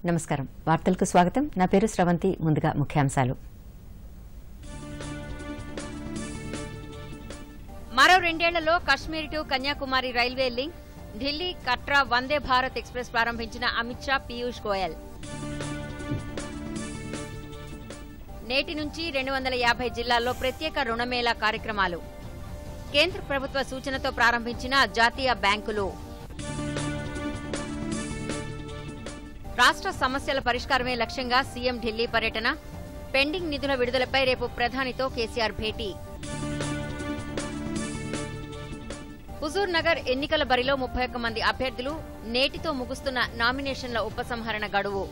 నమస్కారం వార్తలకు స్వాగతం నా పేరు స్రవంతి ముందుగా ముఖ్యాంశాలు మరో రెండేళ్లలో Kashmir to Kanyakumari railway link Delhi Katra Vande Bharat express ప్రారంభించిన అమిత్ షా పీయూష్ గోయల్ నేటి నుంచి రెండు వందల యాభై జిల్లాల్లో ప్రత్యేక రుణమేళా కార్యక్రమాలు కేంద్ర ప్రభుత్వ సూచనతో ప్రారంభించిన జాతీయ బ్యాంకులు రాష్ట్ర సమస్యల పరిష్కారమే లక్ష్యంగా సీఎం ఢిల్లీ పర్యటన పెండింగ్ నిధుల విడుదలపై రేపు ప్రధానితో కేసీఆర్ భేటీ హుజూర్ నగర్ ఎన్నికల బరిలో ముప్పై ఒక్క మంది అభ్యర్థులు నేటితో ముగుస్తున్న నామినేషన్ల ఉపసంహరణ గడువు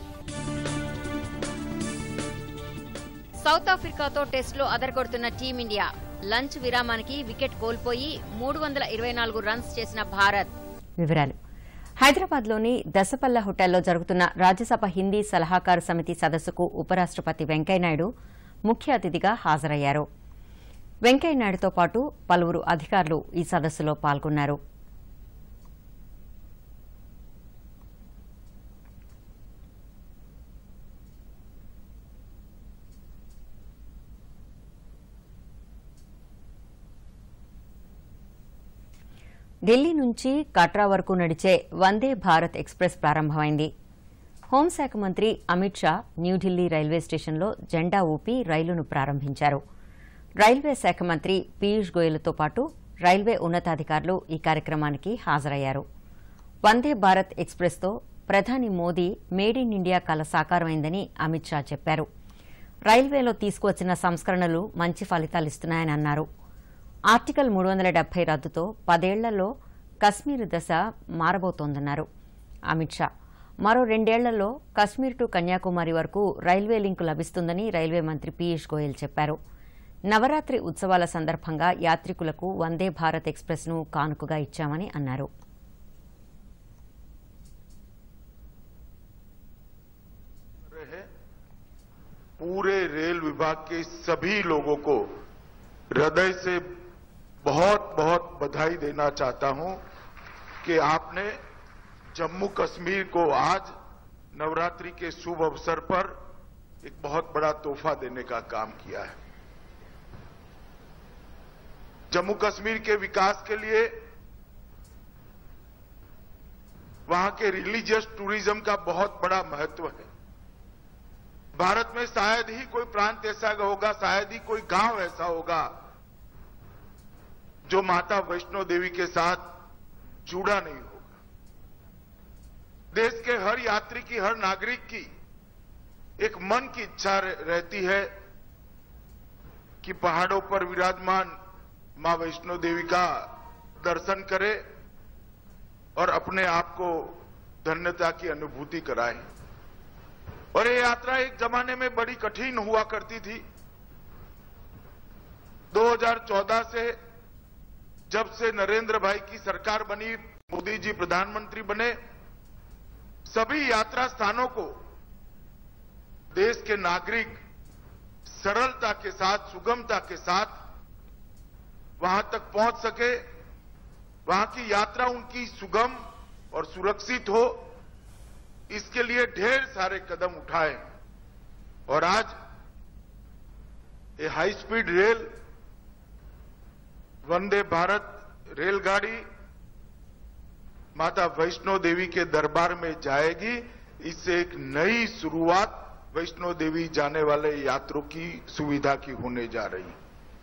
సౌత్ ఆఫ్రికాతో టెస్టులో అదరగొడుతున్న టీమిండియా లంచ్ విరామానికి వికెట్ కోల్పోయి మూడు వందల ఇరవై నాలుగు రన్స్ చేసిన భారత్ వివరాలు హైదరాబాద్లోని దశపల్ల హోటల్లో జరుగుతున్న రాజ్యసభ హిందీ సలహాకారు సమితి సదస్సుకు ఉపరాష్టపతి వెంకయ్యనాయుడు ముఖ్య అతిథిగా హాజరయ్యారు వెంకయ్యనాయుడుతో పాటు పలువురు అధికారులు ఈ సదస్సులో పాల్గొన్నారు ఢిల్లీ నుంచి కట్రా వరకు నడిచే వందే భారత్ ఎక్స్ప్రెస్ ప్రారంభమైంది హోంశాఖ మంత్రి అమిత్ షా న్యూఢిల్లీ రైల్వే స్టేషన్లో జెండా ఊపి రైలును ప్రారంభించారు రైల్వే శాఖ మంత్రి పీయూష్ గోయల్తో పాటు రైల్వే ఉన్నతాధికారులు ఈ కార్యక్రమానికి హాజరయ్యారు వందే భారత్ ఎక్స్ప్రెస్తో ప్రధాని మోదీ మేడ్ ఇన్ ఇండియా కల సాకారమైందని అమిత్ షా చెప్పారు రైల్వేలో తీసుకువచ్చిన సంస్కరణలు మంచి ఫలితాలిస్తున్నాయని అన్నారు ఆర్టికల్ మూడు వందల డెబ్బై రద్దుతో పదేళ్లలో కశ్మీర్ దశ మారబోతోందన్నారు అమిత్ షా మరో రెండేళ్లలో కశ్మీర్ టు కన్యాకుమారి వరకు రైల్వే లింకు లభిస్తుందని రైల్వే మంత్రి పీయూష్ గోయల్ చెప్పారు నవరాత్రి ఉత్సవాల సందర్భంగా యాత్రికులకు వందే భారత్ ఎక్స్ప్రెస్ను కానుకగా ఇచ్చామని అన్నారు रहे पूरे रेल विभाग के सभी लोगों को हृदय से बहुत बहुत बधाई देना चाहता हूं कि आपने जम्मू कश्मीर को आज नवरात्रि के शुभ अवसर पर एक बहुत बड़ा तोहफा देने का काम किया है जम्मू कश्मीर के विकास के लिए वहां के रिलीजियस टूरिज्म का बहुत बड़ा महत्व है भारत में शायद ही कोई प्रांत ऐसा होगा शायद ही कोई गांव ऐसा होगा जो माता वैष्णो देवी के साथ जुड़ा नहीं होगा देश के हर यात्री की हर नागरिक की एक मन की इच्छा रह- रहती है कि पहाड़ों पर विराजमान मां वैष्णो देवी का दर्शन करे और अपने आप को धन्यता की अनुभूति कराए और ये यात्रा एक जमाने में बड़ी कठिन हुआ करती थी 2014 से जब से नरेंद्र भाई की सरकार बनी मोदी जी प्रधानमंत्री बने सभी यात्रा स्थानों को देश के नागरिक सरलता के साथ सुगमता के साथ वहां तक पहुंच सके वहां की यात्रा उनकी सुगम और सुरक्षित हो इसके लिए ढेर सारे कदम उठाए और आज ये high speed rail Vande Bharat रेलगाड़ी माता वैष्णो देवी के दरबार में जाएगी इससे एक नई शुरुआत वैष्णो देवी जाने वाले यात्रियों की सुविधा की होने जा रही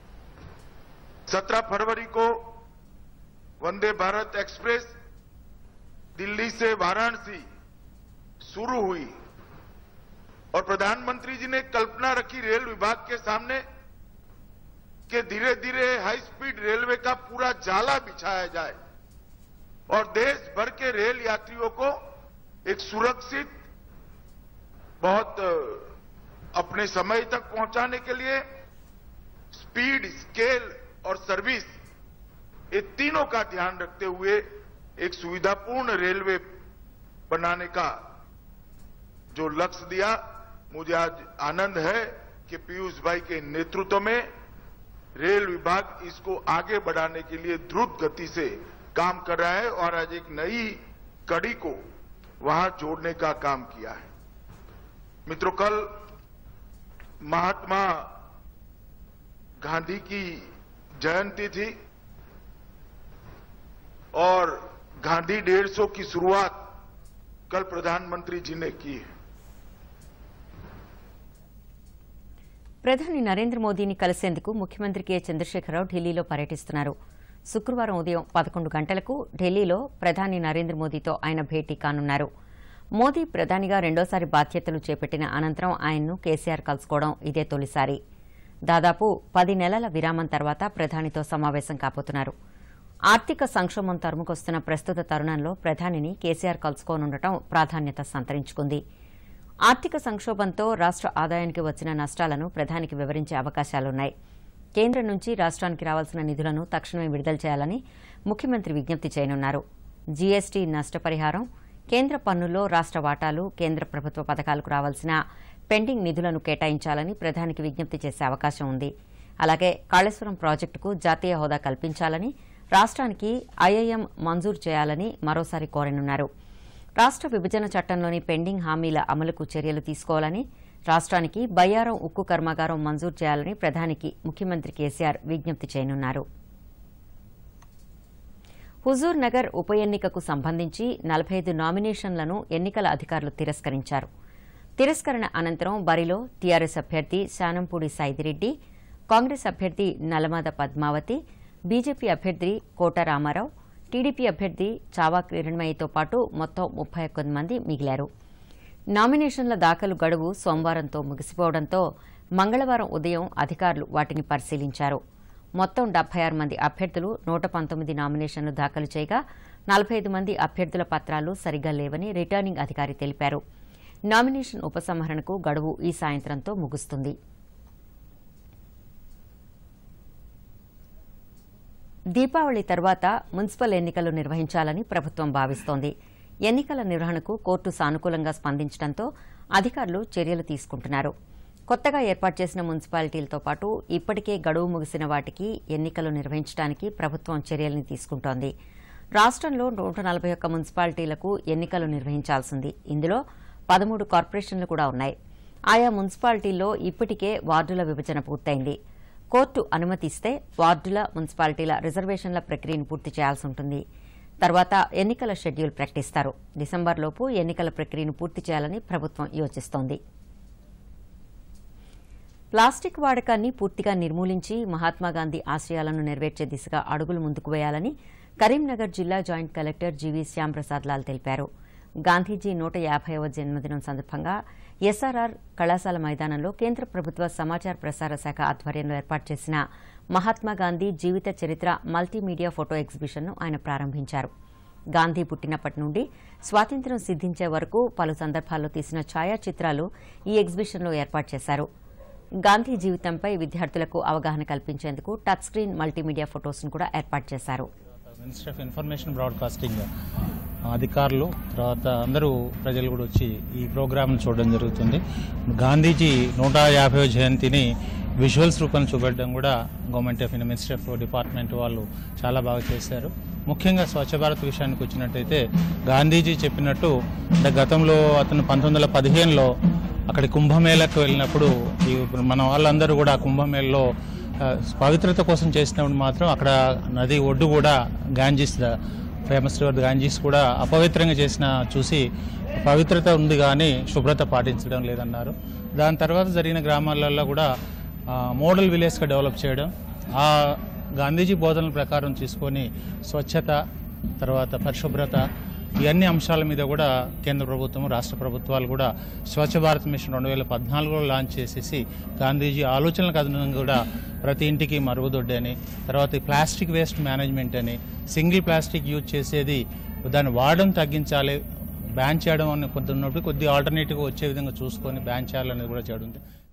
17 फरवरी को वंदे भारत एक्सप्रेस दिल्ली से वाराणसी शुरू हुई और प्रधानमंत्री जी ने कल्पना रखी रेल विभाग के सामने कि धीरे धीरे हाई स्पीड रेलवे का पूरा जाला बिछाया जाए और देश भर के रेल यात्रियों को एक सुरक्षित बहुत अ, अपने समय तक पहुंचाने के लिए स्पीड स्केल और सर्विस ये तीनों का ध्यान रखते हुए एक सुविधापूर्ण रेलवे बनाने का जो लक्ष्य दिया मुझे आज आनंद है कि पीयूष भाई के नेतृत्व में रेल विभाग इसको आगे बढ़ाने के लिए द्रुत गति से काम कर रहा है और आज एक नई कड़ी को वहां जोड़ने का काम किया है मित्रों कल महात्मा गांधी की जयंती थी और गांधी डेढ़ सौ की शुरुआत कल प्रधानमंत्री जी ने की है ప్రధాని నరేంద్ర మోదీని కలిసేందుకు ముఖ్యమంత్రి కె చంద్రశేఖరరావు ఢిల్లీలో పర్యటిస్తున్నారు శుక్రవారం ఉదయం పదకొండు గంటలకు ఢిల్లీలో ప్రధాని నరేంద్ర మోదీతో ఆయన భేటీ కానున్నారు మోదీ ప్రధానిగా రెండోసారి బాధ్యతలు చేపట్టిన అనంతరం ఆయన్ను కేసీఆర్ కలుసుకోవడం ఇదే తొలిసారి దాదాపు పది నెలల విరామం తర్వాత ప్రధానితో సమావేశం కాబోతున్నారు ఆర్థిక సంక్షోభం తరుముకొస్తున్న ప్రస్తుత తరుణంలో ప్రధానిని కేసీఆర్ కలుసుకోనుండటం ప్రాధాన్యత సంతరించుకుంది ఆర్థిక సంక్షోభంతో రాష్ట ఆదాయానికి వచ్చిన నష్టాలను ప్రధానికి వివరించే అవకాశాలున్నాయి కేంద్రం నుంచి రాష్ట్రానికి రావాల్సిన నిధులను తక్షణమే విడుదల చేయాలని ముఖ్యమంత్రి విజ్ఞప్తి చేయనున్నారు జీఎస్టీ నష్టపరిహారం కేంద్ర పన్నుల్లో రాష్ట వాటాలు కేంద్ర ప్రభుత్వ పథకాలకు రావాల్సిన పెండింగ్ నిధులను కేటాయించాలని ప్రధానికి విజ్ఞప్తి చేసే అవకాశం ఉంది అలాగే కాళేశ్వరం ప్రాజెక్టుకు జాతీయ హోదా కల్పించాలని రాష్ట్రానికి ఐఐఎం మంజూరు చేయాలని మరోసారి కోరనున్నారు రాష్ట్ర విభజన చట్టంలోని పెండింగ్ హామీల అమలుకు చర్యలు తీసుకోవాలని రాష్ట్రానికి బయ్యారం ఉక్కు కర్మాగారం మంజూరు చేయాలని ప్రధానికి ముఖ్యమంత్రి కేసీఆర్ విజ్ఞప్తి చేయనున్నారు హుజూర్ నగర్ ఉప ఎన్నికకు సంబంధించి నలభై ఐదు నామినేషన్లను ఎన్నికల అధికారులు తిరస్కరించారు తిరస్కరణ అనంతరం బరిలో టీఆర్ఎస్ అభ్యర్థి శానంపూడి సైదిరెడ్డి కాంగ్రెస్ అభ్యర్థి నలమాద పద్మావతి బీజేపీ అభ్యర్థి కోట రామారావు టీడీపీ అభ్యర్థి చావా కిరణ్మయితో పాటు మొత్తం ముప్పై ఒక్క మంది మిగిలారు నామినేషన్ల దాఖలు గడువు సోమవారంతో ముగిసిపోవడంతో మంగళవారం ఉదయం అధికారులు వాటిని పరిశీలించారు మొత్తం డెబ్బై ఆరు మంది అభ్యర్థులు నూట పంతొమ్మిది నామినేషన్లు దాఖలు చేయగా నలభై ఐదు మంది అభ్యర్థుల పత్రాలు సరిగా లేవని రిటర్నింగ్ అధికారి తెలిపారు నామినేషన్ ఉపసంహరణకు గడువు ఈ సాయంత్రంతో ముగుస్తుంది దీపావళి తర్వాత మున్సిపల్ ఎన్నికలు నిర్వహించాలని ప్రభుత్వం భావిస్తోంది ఎన్నికల నిర్వహణకు కోర్టు సానుకూలంగా స్పందించడంతో అధికారులు చర్యలు తీసుకుంటున్నారు కొత్తగా ఏర్పాటు చేసిన మున్సిపాలిటీలతో పాటు ఇప్పటికే గడువు ముగిసిన వాటికి ఎన్నికలు నిర్వహించడానికి ప్రభుత్వం చర్యల్ని తీసుకుంటోంది రాష్ట్రంలో నూట నలభై ఒక్క మున్సిపాలిటీలకు ఎన్నికలు నిర్వహించాల్సింది ఇందులో పదమూడు కార్పొరేషన్లు కూడా ఉన్నాయి ఆయా మున్సిపాలిటీల్లో ఇప్పటికే వార్డుల విభజన పూర్తయింది కోర్టు అనుమతిస్తే వార్డుల మున్సిపాలిటీల రిజర్వేషన్ల ప్రక్రియను పూర్తి చేయాల్సి ఉంటుంది తర్వాత ఎన్నికల షెడ్యూల్ ప్రకటిస్తారు డిసెంబర్లోపు ఎన్నికల ప్రక్రియను పూర్తి చేయాలని ప్రభుత్వం యోచిస్తోంది ప్లాస్టిక్ వాడకాన్ని పూర్తిగా నిర్మూలించి మహాత్మాగాంధీ ఆశయాలను నెరవేర్చే దిశగా అడుగులు ముందుకు వేయాలని కరీంనగర్ జిల్లా joint collector GV Shyamprasad Lal తెలిపారు గాంధీజీ నూట యాభైవ జన్మదినం సందర్భంగా ఎస్ఆర్ఆర్ కళాశాల మైదానంలో కేంద్ర ప్రభుత్వ సమాచార ప్రసార శాఖ ఆధ్వర్యంలో ఏర్పాటు చేసిన మహాత్మాగాంధీ జీవిత చరిత్ర మల్టీమీడియా ఫోటో ఎగ్జిబిషన్ను ఆయన ప్రారంభించారు గాంధీ పుట్టినప్పటి నుండి స్వాతంత్ర్యం సిద్దించే వరకు పలు సందర్భాల్లో తీసిన ఛాయాచిత్రాలు ఈ ఎగ్జిబిషన్లో ఏర్పాటు చేశారు గాంధీ జీవితంపై విద్యార్థులకు అవగాహన కల్పించేందుకు టచ్ స్క్రీన్ మల్టీమీడియా ఫొటోస్ను కూడా ఏర్పాటు చేశారు మినిస్టర్ ఆఫ్ ఇన్ఫర్మేషన్ బ్రాడ్కాస్టింగ్ అధికారులు తర్వాత అందరూ ప్రజలు కూడా వచ్చి ఈ ప్రోగ్రామ్ చూడడం జరుగుతుంది గాంధీజీ నూట యాభై జయంతిని విజువల్స్ రూపంలో చూపెట్టడం కూడా government of minister of department వాళ్ళు చాలా బాగా చేశారు ముఖ్యంగా స్వచ్ఛ భారత్ విషయానికి వచ్చినట్టయితే గాంధీజీ చెప్పినట్టు అంటే గతంలో అతను పంతొమ్మిది వందల పదిహేనులో అక్కడి కుంభమేళకు వెళ్ళినప్పుడు ఈ మన వాళ్ళందరూ కూడా ఆ కుంభమేళలో ఆ, పవిత్రత కోసం చేసినప్పుడు మాత్రం అక్కడ నది ఒడ్డు కూడా గాంజీస్ ఫేమస్ రివర్ గాంజీస్ కూడా అపవిత్రంగా చేసిన చూసి పవిత్రత ఉంది కానీ శుభ్రత పాటించడం లేదన్నారు దాని తర్వాత జరిగిన గ్రామాలలో కూడా ఆ, మోడల్ విలేజ్గా డెవలప్ చేయడం ఆ గాంధీజీ బోధనల ప్రకారం తీసుకొని స్వచ్ఛత తర్వాత పరిశుభ్రత ఇవన్నీ అంశాల మీద కూడా కేంద్ర ప్రభుత్వం రాష్ట్ర ప్రభుత్వాలు కూడా స్వచ్ఛ భారత్ మిషన్ రెండు వేల పద్నాలుగులో లాంచ్ చేసేసి గాంధీజీ ఆలోచనలకు అనుగుణంగా కూడా ప్రతి ఇంటికి మరుగుదొడ్డి అని తర్వాత ఈ ప్లాస్టిక్ వేస్ట్ మేనేజ్మెంట్ అని సింగిల్ ప్లాస్టిక్ యూజ్ చేసేది దాన్ని వాడడం తగ్గించాలి బ్యాన్ చేయడం అని కొంత ఉన్నప్పుడు కొద్ది ఆల్టర్నేటివ్ వచ్చే విధంగా చూసుకొని బ్యాన్ చేయాలనేది కూడా చేయడం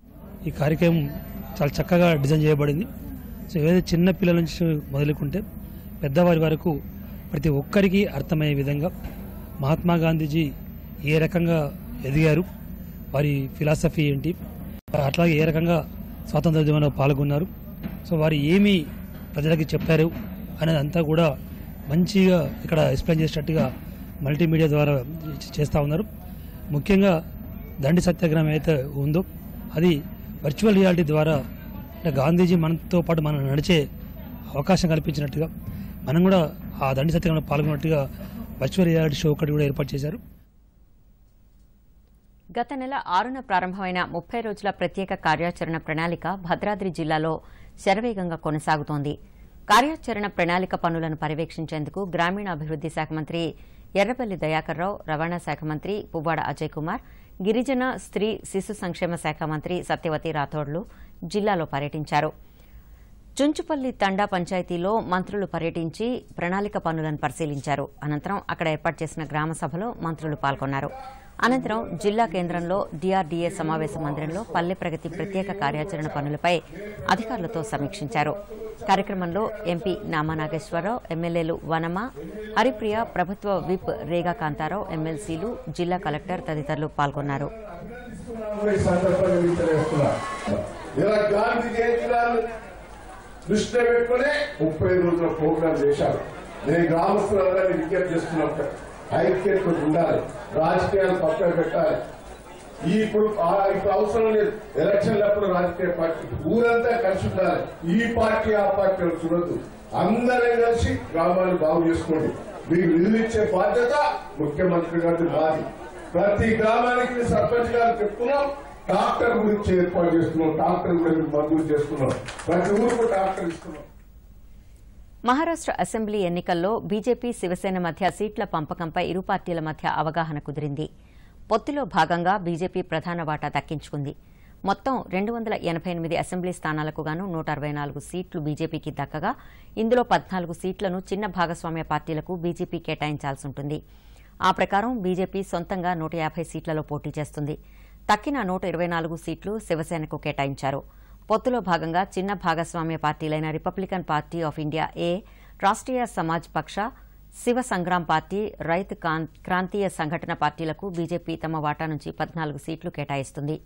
ఈ కార్యక్రమం చాలా చక్కగా డిజైన్ చేయబడింది సో ఏదైతే చిన్న పిల్లల నుంచి మొదలుకుంటే పెద్దవారి వరకు ప్రతి ఒక్కరికి అర్థమయ్యే విధంగా మహాత్మా గాంధీజీ ఏ రకంగా ఎదిగారు వారి ఫిలాసఫీ ఏంటి అట్లాగే ఏ రకంగా స్వాతంత్ర ఉద్యమంలో పాల్గొన్నారు సో వారు ఏమి ప్రజలకి చెప్పారు అనేది అంతా కూడా మంచిగా ఇక్కడ ఎక్స్ప్లెయిన్ చేసేటట్టుగా మల్టీమీడియా ద్వారా చేస్తూ ఉన్నారు ముఖ్యంగా దండి సత్యాగ్రహం అయితే ఉందో అది వర్చువల్ రియాలిటీ ద్వారా అంటే గాంధీజీ మనతో పాటు మనం నడిచే అవకాశం కల్పించినట్టుగా మనం కూడా ఆ దండి సత్యాగ్రహంలో పాల్గొన్నట్టుగా వర్చువల్ రియాలిటీ షో ఒకటి కూడా ఏర్పాటు చేశారు గత నెల ఆరున ప్రారంభమైన ముప్పై రోజుల ప్రత్యేక కార్యాచరణ ప్రణాళిక భద్రాద్రి జిల్లాలో శరవేగంగా కొనసాగుతోంది కార్యాచరణ ప్రణాళిక పనులను పర్యవేక్షించేందుకు గ్రామీణాభివృద్ది శాఖ మంత్రి ఎర్రబెల్లి దయాకర్ రావు రవాణా శాఖ మంత్రి పువ్వాడ అజయ్ కుమార్ గిరిజన స్త్రీ శిశు సంక్షేమ శాఖ మంత్రి సత్యవతి రాథోడ్లు జిల్లాలో పర్యటించారు చుంచుపల్లి తండా పంచాయతీలో మంత్రులు పర్యటించి ప్రణాళిక పనులను పరిశీలించారు అనంతరం అక్కడ ఏర్పాటు చేసిన గ్రామ సభలో మంత్రులు పాల్గొన్నారు అనంతరం జిల్లా కేంద్రంలో డీఆర్డీఏ సమావేశ మందిరంలో పల్లె ప్రగతి ప్రత్యేక కార్యాచరణ పనులపై అధికారులతో సమీక్షించారు కార్యక్రమంలో ఎంపీ నామా నాగేశ్వరరావు ఎమ్మెల్యేలు వనమ హరిప్రియ ప్రభుత్వ విప్ రేగా కాంతారావు ఎమ్మెల్సీలు జిల్లా కలెక్టర్ తదితరులు పాల్గొన్నారు ఈ సందర్భంగా మీకు తెలియజేస్తున్నా. ఇలా గాంధీ జయంతినాడు దృష్టిలో పెట్టుకుని ముప్పై రోజుల ప్రోగ్రాం చేశారు నేను గ్రామస్తులందరినీ విజ్ఞప్తి చేస్తున్నప్పుడు ఐక్యత ఉండాలి రాజకీయాలు పక్కన పెట్టాలి ఈ ఇప్పుడు ఆ- ఇప్పుడు అవసరం లేదు ఎలక్షన్లప్పుడు రాజకీయ పార్టీ ఊరంతా కలిసి ఉండాలి ఈ పార్టీ ఆ పార్టీ అని చూడద్దు అందరం కలిసి గ్రామాన్ని బాగు చేసుకోండి మీకు నిధులు ఇచ్చే బాధ్యత ముఖ్యమంత్రి గారి మాది ప్రతి గ్రామానికి సర్పంచ్ గారు చెప్తున్నాం డాక్టర్ గురించి ఏర్పాటు చేస్తున్నాం డాక్టర్ కూడా మీరు మంజూరు చేస్తున్నాం ప్రతి ఊరుకు డాక్టర్ ఇస్తున్నాం మహారాష్ట్ర అసెంబ్లీ ఎన్నికల్లో బీజేపీ శివసేన మధ్య సీట్ల పంపకంపై ఇరు పార్టీల మధ్య అవగాహన కుదిరింది పొత్తులో భాగంగా బీజేపీ ప్రధాన వాటా దక్కించుకుంది మొత్తం రెండు వందల ఎనభై ఎనిమిది అసెంబ్లీ స్థానాలకు గాను నూట అరవై నాలుగు సీట్లు బీజేపీకి దక్కగా ఇందులో పద్నాలుగు సీట్లను చిన్న భాగస్వామ్య పార్టీలకు బీజేపీ కేటాయించాల్సి ఉంటుంది ఆ ప్రకారం బీజేపీ సొంతంగా నూట యాభై సీట్లలో పోటీ చేస్తుంది తక్కిన నూట ఇరవై నాలుగు సీట్లు శివసేనకు కేటాయించారు పొత్తులో భాగంగా చిన్న భాగస్వామ్య పార్టీలైన Republican Party of India A Rashtriya Samaj Paksha Shiv Sangram party రైతు కాన్- క్రాంతీయ సంఘటన పార్టీలకు బీజేపీ తమ వాటా నుంచి పద్నాలుగు సీట్లు కేటాయిస్తుంది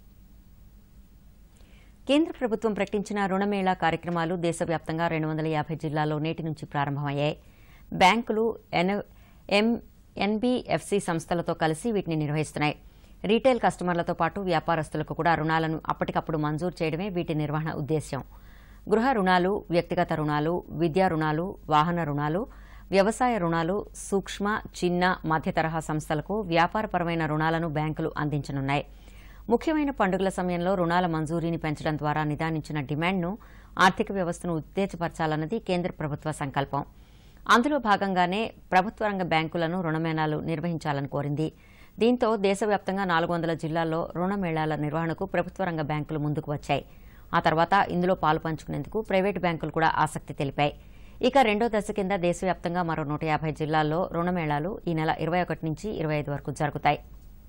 కేంద్ర ప్రభుత్వం ప్రకటించిన రుణమేళా కార్యక్రమాలు దేశవ్యాప్తంగా రెండు వందల యాభై జిల్లాల్లో నేటి నుంచి ప్రారంభమయ్యాయి బ్యాంకులు ఎన్- ఎం ఎన్బీఎఫ్సీ సంస్థలతో కలిసి వీటిని నిర్వహిస్తున్నాయి రీటైల్ కస్టమర్లతో పాటు వ్యాపారస్తులకు కూడా రుణాలను అప్పటికప్పుడు మంజూరు చేయడమే వీటి నిర్వహణ ఉద్దేశ్యం గృహ రుణాలు వ్యక్తిగత రుణాలు విద్యా రుణాలు వాహన రుణాలు వ్యవసాయ రుణాలు సూక్ష్మ చిన్న మధ్య తరహా సంస్థలకు వ్యాపారపరమైన రుణాలను బ్యాంకులు అందించనున్నాయి ముఖ్యమైన పండుగల సమయంలో రుణాల మంజూరీని పెంచడం ద్వారా నిదానించిన డిమాండ్ను ఆర్థిక వ్యవస్థను ఉత్తేజపరచాలన్నది కేంద్ర ప్రభుత్వ సంకల్పం అందులో భాగంగానే ప్రభుత్వ రంగ బ్యాంకులను రుణమేళాలు నిర్వహించాలని కోరింది దీంతో దేశవ్యాప్తంగా నాలుగు వందల జిల్లాల్లో రుణమేళాల నిర్వహణకు ప్రభుత్వ రంగ బ్యాంకులు ముందుకు వచ్చాయి ఆ తర్వాత ఇందులో పాలు పంచుకునేందుకు ప్రైవేటు బ్యాంకులు కూడా ఆసక్తి తెలిపాయి ఇక రెండో దశ కింద దేశవ్యాప్తంగా మరో నూట యాభై జిల్లాల్లో రుణమేళాలు ఈ నెల ఇరవై ఒకటి నుంచి ఇరవై ఐదు వరకు జరుగుతాయి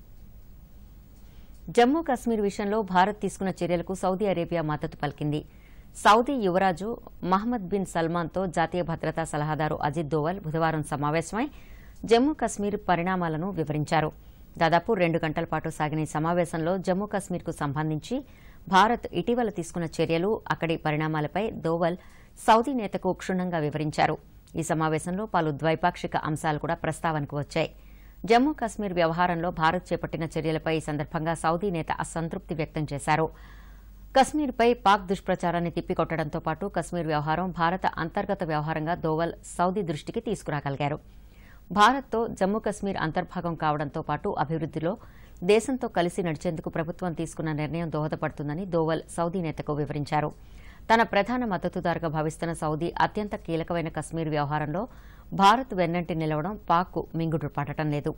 జమ్మూ కాశ్మీర్ విషయంలో భారత్ తీసుకున్న చర్యలకు సౌదీ అరేబియా మద్దతు పలికింది సౌదీ యువరాజు మహమ్మద్ బిన్ సల్మాన్తో జాతీయ భద్రతా సలహాదారు అజిత్ దోవల్ బుధవారం సమావేశమై జమ్మూ కాశ్మీర్ పరిణామాలను వివరించారు దాదాపు రెండు గంటల పాటు సాగిన ఈ సమావేశంలో జమ్మూ కాశ్మీర్కు సంబంధించి భారత్ ఇటీవల తీసుకున్న చర్యలు అక్కడి పరిణామాలపై దోవల్ సౌదీ నేతకు క్షుణ్ణంగా వివరించారు ఈ సమావేశంలో పలు ద్వైపాక్షిక అంశాలు కూడా ప్రస్తావనకు వచ్చాయి జమ్మూ కాశ్మీర్ వ్యవహారంలో భారత్ చేపట్టిన చర్యలపై ఈ సందర్భంగా సౌదీ నేత అసంతృప్తి వ్యక్తం చేశారు కశ్మీర్పై పాక్ దుష్ప్రచారాన్ని తిప్పికొట్టడంతో పాటు కశ్మీర్ వ్యవహారం భారత అంతర్గత వ్యవహారంగా దోవల్ సౌదీ దృష్టికి తీసుకురాగలిగారు భారత్తో జమ్మూ కశ్మీర్ అంతర్భాగం కావడంతో పాటు అభివృద్దిలో దేశంతో కలిసి నడిచేందుకు ప్రభుత్వం తీసుకున్న నిర్ణయం దోహదపడుతుందని దోవల్ సౌదీ నేతకు వివరించారు తన ప్రధాన మద్దతుదారుగా భావిస్తున్న సౌదీ అత్యంత కీలకమైన కశ్మీర్ వ్యవహారంలో భారత్ వెన్నంటి నిలవడం పాక్కు మింగుడు పడటం లేదు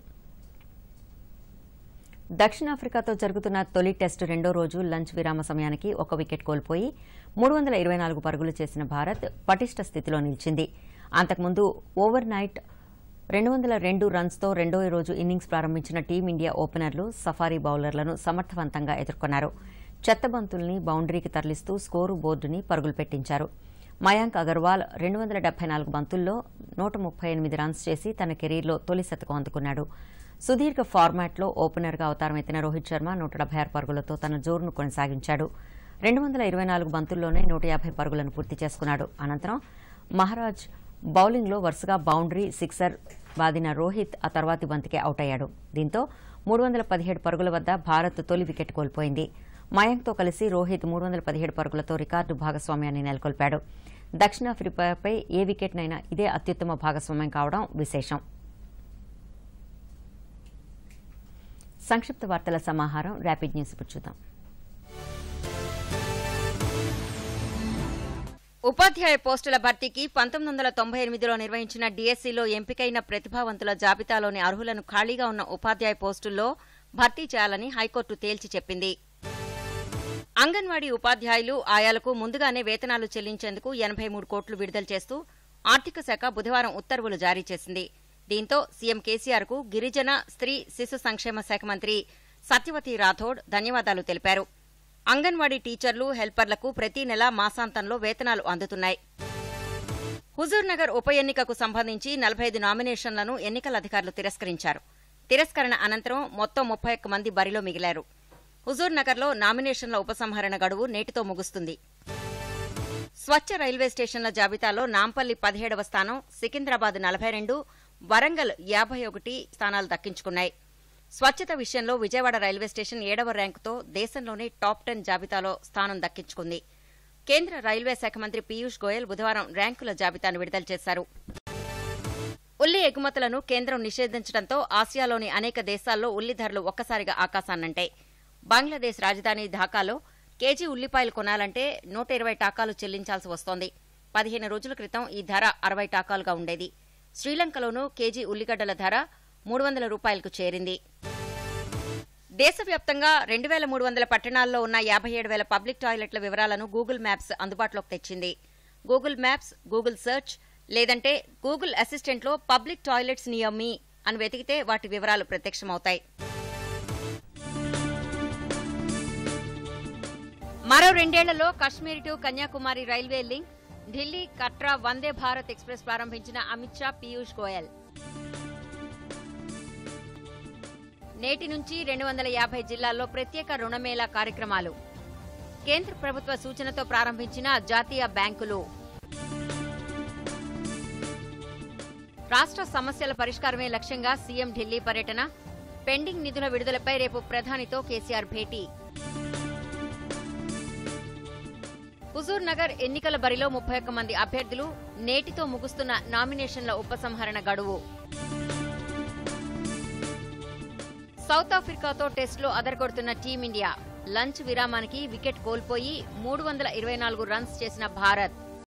దక్షిణాఫ్రికాతో జరుగుతున్న తొలి టెస్టు రెండో రోజు లంచ్ విరామ సమయానికి ఒక వికెట్ కోల్పోయి మూడు వందల ఇరవై నాలుగు పరుగులు చేసిన భారత్ పటిష్ట స్థితిలో నిలిచింది అంతకుముందు ఓవర్ నైట్ రెండు వందల రెండు రన్స్తో రెండో రోజు ఇన్నింగ్స్ ప్రారంభించిన టీమిండియా ఓపెనర్లు సఫారీ బౌలర్లను సమర్థవంతంగా ఎదుర్కొన్నారు చెత్తబంతుల్ని బౌండరీకి తరలిస్తూ స్కోరు బోర్డుని పరుగులు పెట్టించారు మయాంక్ అగర్వాల్ రెండు వందల డెబ్బై నాలుగు బంతుల్లో నూట ముప్పై ఎనిమిది రన్స్ చేసి తన కెరీర్లో తొలి శతకం అందుకున్నాడు సుదీర్ఘ ఫార్మాట్లో ఓపెనర్గా అవతారం ఎత్తిన రోహిత్ శర్మ నూట డెబ్బై ఆరు పరుగులతో తన జోరును కొనసాగించాడు రెండు వందల ఇరవై నాలుగు బంతుల్లోనే నూట యాభై పరుగులను పూర్తి చేసుకున్నాడు అనంతరం మహారాజ్ బౌలింగ్లో వరుసగా బౌండరీ సిక్సర్ బాదిన రోహిత్ ఆ తర్వాతి బంతికే అవుట్ అయ్యాడు దీంతో మూడు వందల పదిహేడు పరుగుల వద్ద భారత్ తొలి వికెట్ కోల్పోయింది మయాంక్తో కలిసి రోహిత్ మూడు వందల పదిహేడు పరుగులతో రికార్డు భాగస్వామ్యాన్ని నెలకొల్పాడు దక్షిణాఫ్రికాపై ఏ వికెట్నైనా ఇదే అత్యుత్తమ భాగస్వామ్యం కావడం విశేషం సంక్షిప్త వార్తల సమాహారం ర్యాపిడ్ న్యూస్ ఇప్పుడు చూద్దాం ఉపాధ్యాయ పోస్టుల భర్తీకి పంతొమ్మిది వందల తొంభై ఎనిమిదిలో నిర్వహించిన డీఎస్సీలో ఎంపికైన ప్రతిభావంతుల జాబితాలోని అర్హులను ఖాళీగా ఉన్న ఉపాధ్యాయ పోస్టుల్లో భర్తీ చేయాలని హైకోర్టు తేల్చి చెప్పింది అంగన్వాడీ ఉపాధ్యాయులు ఆయాలకు ముందుగానే వేతనాలు చెల్లించేందుకు ఎనభై మూడు కోట్లు విడుదల చేస్తూ ఆర్థిక శాఖ బుధవారం ఉత్తర్వులు జారీ చేసింది దీంతో సీఎం కేసీఆర్ కు గిరిజన స్త్రీ శిశు సంక్షేమ శాఖ మంత్రి సత్యవతి రాథోడ్ ధన్యవాదాలు తెలిపారు అంగన్వాడీ టీచర్లు హెల్పర్లకు ప్రతి నెల మాసాంతంలో వేతనాలు అందుతున్నాయి హుజూర్ నగర్ ఉప ఎన్నికకు సంబంధించి నలభై ఐదు నామినేషన్లను ఎన్నికల అధికారులు తిరస్కరించారు తిరస్కరణ అనంతరం మొత్తం ముప్పై ఒక్క మంది బరిలో మిగిలారు హుజూర్ నగర్లో నామినేషన్ల ఉపసంహరణ గడువు నేటితో ముగుస్తుంది స్వచ్ఛ రైల్వే స్టేషన్ల జాబితాలో నాంపల్లి పదిహేడవ స్థానం సికింద్రాబాద్ నలభై రెండు వరంగల్ యాభై ఒకటి స్థానాలు దక్కించుకున్నాయి స్వచ్ఛత విషయంలో విజయవాడ రైల్వే స్టేషన్ ఏడవ ర్యాంకుతో దేశంలోనే టాప్ టెన్ జాబితాలో స్థానం దక్కించుకుంది కేంద్ర రైల్వే శాఖ మంత్రి పీయూష్ గోయల్ బుధవారం ర్యాంకుల జాబితాను విడుదల చేశారు ఉల్లి ఎగుమతులను కేంద్రం నిషేధించడంతో ఆసియాలోని అనేక దేశాల్లో ఉల్లి ధరలు ఒక్కసారిగా ఆకాశాన్నంటాయి బంగ్లాదేశ్ రాజధాని ఢాకాలో కేజీ ఉల్లిపాయలు కొనాలంటే నూట ఇరవై టాకాలు చెల్లించాల్సి వస్తోంది పదిహేను రోజుల క్రితం ఈ ధర అరవై టాకాలుగా ఉండేది శ్రీలంకలోనూ కేజీ ఉల్లిగడ్డల ధర మూడు వందల రూపాయలకు చేరింది దేశవ్యాప్తంగా రెండు వేల మూడు వందల పట్టణాల్లో ఉన్న యాభై ఏడు వేల పబ్లిక్ టాయిలెట్ల వివరాలను గూగుల్ మ్యాప్స్ అందుబాటులోకి తెచ్చింది గూగుల్ మ్యాప్స్ గూగుల్ సెర్చ్ లేదంటే గూగుల్ అసిస్టెంట్లో పబ్లిక్ టాయిలెట్స్ నియర్ మీ అని వెతికితే వాటి వివరాలు ప్రత్యక్షమవుతాయి మరో రెండేళ్లలో Kashmir to Kanyakumari railway link Delhi Katra Vande Bharat express ప్రారంభించిన అమిత్ షా పీయూష్ గోయల్ నేటి నుంచి రెండు వందల యాభై జిల్లాల్లో ప్రత్యేక రుణమేళా కార్యక్రమాలు కేంద్ర ప్రభుత్వ సూచనతో ప్రారంభించిన జాతీయ బ్యాంకులు రాష్ట్ర సమస్యల పరిష్కారమే లక్ష్యంగా సీఎం ఢిల్లీ పర్యటన పెండింగ్ నిధుల విడుదలపై రేపు ప్రధానితో కేసీఆర్ భేటీ హుజూర్ నగర్ ఎన్నికల బరిలో ముప్పై ఒక్క మంది అభ్యర్థులు నేటితో ముగుస్తున్న నామినేషన్ల ఉపసంహరణ గడువు సౌత్ ఆఫ్రికాతో టెస్టులో అదరగొడుతున్న టీమిండియా లంచ్ విరామానికి వికెట్ కోల్పోయి మూడు వందల ఇరవై నాలుగు రన్స్ చేసిన భారత్